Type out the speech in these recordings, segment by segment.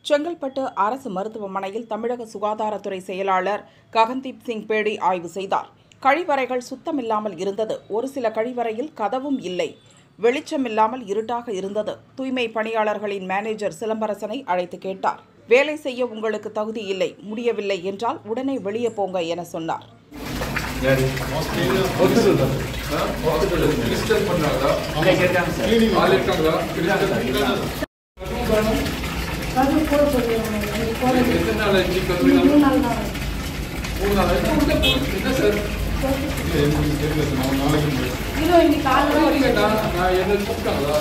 செங்கல்பட்டு அரசு மருத்துவமனையில் தமிழக சுகாதாரத்துறை செயலாளர் ககன்தீப் சிங் பேடி ஆய்வு செய்தார் கழிவறைகள் சுத்தமில்லாமல் இருந்தது ஒரு சில கழிவறையில் கதவும் இல்லை வெளிச்சமில்லாமல் இருட்டாக இருந்தது தூய்மை பணியாளர்களின் மேனேஜர் சிலம்பரசனை அழைத்து கேட்டார் வேலை செய்ய உங்களுக்கு தகுதி இல்லை முடியவில்லை என்றால் உடனே வெளியே போங்க என சொன்னார் கிறிஸ்டல் பண்ணாங்களா ஆள் இருக்காங்களா கிறிஸ்டல் அது போட சொல்லிடுறாங்க எத்தனை நாள் ஆச்சு கல்வி நாள்? மூணு நாள் தான் மூணு நாள் ஆச்சு உள்ள போ- என்ன சார் இதோ இன்னைக்கு காலைல இல்லைங்க, நான் நான் என்ன கூப்பிட்டாங்களா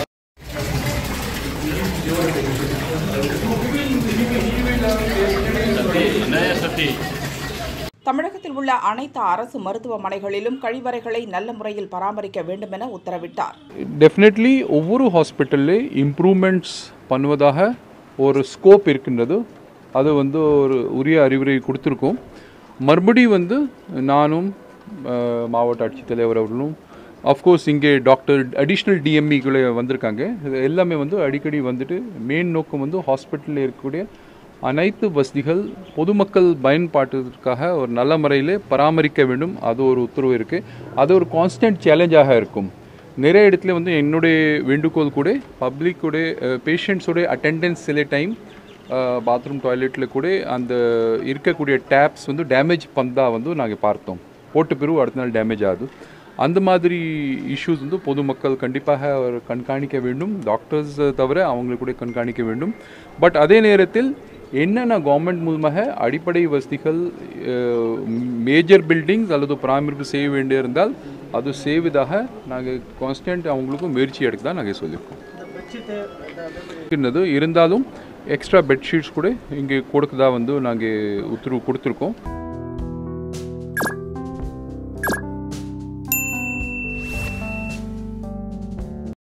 தமிழகத்தில் உள்ள அனைத்து அரசு மருத்துவமனைகளிலும் கழிவறைகளை நல்ல முறையில் பராமரிக்க வேண்டும் என உத்தரவிட்டார் டெஃபினெட்லி ஒவ்வொரு ஹாஸ்பிட்டல்லே இம்ப்ரூவ்மெண்ட்ஸ் பண்ணுவதாக ஒரு ஸ்கோப் இருக்கின்றது அது வந்து ஒரு உரிய அறிவுரை கொடுத்துருக்கோம் மறுபடி வந்து நானும் அஹ், மாவட்ட ஆட்சித்தலைவர் அவர்களும் அஃப்கோர்ஸ் இங்கே டாக்டர் அடிஷ்னல் டிஎம்இக்குள்ளே வந்திருக்காங்க இது எல்லாமே வந்து அடிக்கடி வந்துட்டு மெயின் நோக்கம் வந்து ஹாஸ்பிட்டலில் இருக்கக்கூடிய அனைத்து வசதிகள் பொதுமக்கள் பயன்பாட்டிற்காக ஒரு நல்ல முறையில் பராமரிக்க வேண்டும் அது ஒரு உத்தரவு இருக்குது அது ஒரு கான்ஸ்டன்ட் சேலஞ்சாக இருக்கும் நிறைய இடத்துல வந்து என்னுடைய வேண்டுகோள் கூட பப்ளிக்கோட பேஷண்ட்ஸோட அட்டெண்டன்ஸ் சில டைம் பாத்ரூம் டாய்லெட்டில் கூட அந்த இருக்கக்கூடிய டேப்ஸ் வந்து டேமேஜ் பண்ணதா வந்து நாங்கள் பார்த்தோம் போட்ட பிறகு அடுத்த நாள் டேமேஜ் ஆகுது அந்த மாதிரி இஷ்யூஸ் வந்து பொதுமக்கள் கண்டிப்பாக ஒரு கண்காணிக்க வேண்டும் டாக்டர்ஸ் தவிர அவங்களுக்கு கூட கண்காணிக்க வேண்டும் பட் அதே நேரத்தில் என்னென்ன கவர்மெண்ட் மூலமாக அடிப்படை வசதிகள் மேஜர் பில்டிங்ஸ் அல்லது பராமரிப்பு செய்ய வேண்டியிருந்தால் அது செய்வதாக நாங்கள் கான்ஸ்டன்ட் அவங்களுக்கும் முயற்சி எடுக்க தான் நாங்கள் சொல்லியிருக்கோம் இருந்தது இருந்தாலும் எக்ஸ்ட்ரா பெட்ஷீட்ஸ் கூட இங்கே கொடுக்கதா வந்து நாங்கள் உத்தரவு கொடுத்துருக்கோம்